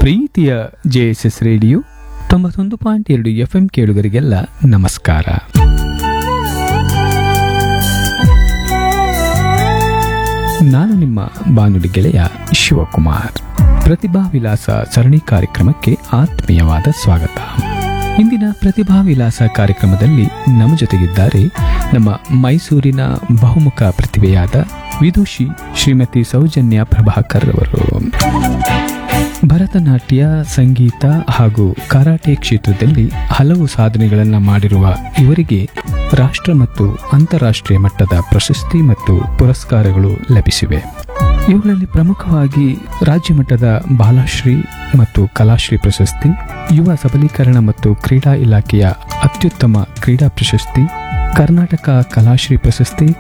ಪ್ರೀತಿಯ J S S radio ತೊಂಬತ್ತೊಂದು point ಎರಡು ಎಫ್ ಎಂ ಕೇಳುಗರಿಗೆಲ್ಲ ನಮಸ್ಕಾರ ನಾನು ನಿಮ್ಮ ಬಾನುಲಿ ಗೆಳೆಯ ಶಿವಕುಮಾರ್ ಪ್ರತಿಭಾ ವಿಲಾಸ ಸರಣಿ ಕಾರ್ಯಕ್ರಮಕ್ಕೆ ಆತ್ಮೀಯವಾದ ಸ್ವಾಗತ ಇಂದಿನ ಪ್ರತಿಭಾ ವಿಲಾಸ ಕಾರ್ಯಕ್ರಮದಲ್ಲಿ ನಮ್ಮ ಜೊತೆಗಿದ್ದಾರೆ ನಮ್ಮ ಮೈಸೂರಿನ ಬಹುಮುಖ ಪ್ರತಿಭೆಯಾದ ವಿದುಷಿ ಶ್ರೀಮತಿ ಸೌಜನ್ಯ ಪ್ರಭಾಕರ್ ಅವರು ಭರತನಾಟ್ಯ ಸಂಗೀತ ಹಾಗೂ ಕರಾಟೆ ಕ್ಷೇತ್ರದಲ್ಲಿ ಹಲವು ಸಾಧನೆಗಳನ್ನು ಮಾಡಿರುವ ಇವರಿಗೆ ರಾಷ್ಟ್ರ ಮತ್ತು ಅಂತಾರಾಷ್ಟ್ರೀಯ ಮಟ್ಟದ ಪ್ರಶಸ್ತಿ ಮತ್ತು ಪುರಸ್ಕಾರಗಳು ಲಭಿಸಿವೆ ಇವುಗಳಲ್ಲಿ ಪ್ರಮುಖವಾಗಿ ರಾಜ್ಯ ಮಟ್ಟದ ಬಾಲಶ್ರೀ ಮತ್ತು ಕಲಾಶ್ರೀ ಪ್ರಶಸ್ತಿ ಯುವ ಸಬಲೀಕರಣ ಮತ್ತು ಕ್ರೀಡಾ ಇಲಾಖೆಯ ಅತ್ಯುತ್ತಮ ಕ್ರೀಡಾ ಪ್ರಶಸ್ತಿ ಕರ್ನಾಟಕ ಕಲಾಶ್ರೀ ಪ್ರಶಸ್ತಿ